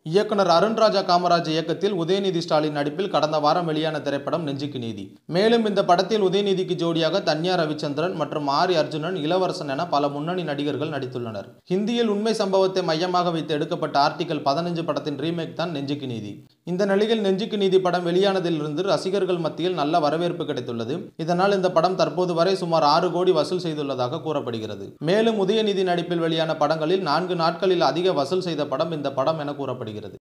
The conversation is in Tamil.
இயக்குனர் அருண்ராஜா காமராஜ் இயக்கத்தில் உதயநிதி ஸ்டாலின் நடிப்பில் கடந்த வாரம் வெளியான திரைப்படம் நெஞ்சுக்கு நீதி மேலும் இந்த படத்தில் உதயநிதிக்கு ஜோடியாக தன்யா ரவிச்சந்திரன் மற்றும் ஆரி அர்ஜுனன் இளவரசன் என பல முன்னணி நடிகர்கள் நடித்துள்ளனர் ஹிந்தியில் உண்மை சம்பவத்தை மையமாக வைத்து எடுக்கப்பட்ட ஆர்டிகல் பதினஞ்சு படத்தின் ரீமேக் தான் நெஞ்சுக்கு நீதி இந்த நிலையில் நெஞ்சுக்கு நீதி படம் வெளியானதிலிருந்து ரசிகர்கள் மத்தியில் நல்ல வரவேற்பு கிடைத்துள்ளது இதனால் இந்த படம் தற்போது வரை சுமார் ஆறு கோடி வசூல் செய்துள்ளதாக கூறப்படுகிறது மேலும் உதயநிதி நடிப்பில் வெளியான படங்களில் நான்கு நாட்களில் அதிக வசூல் செய்த படம் இந்த படம் என கூறப்படுகிறது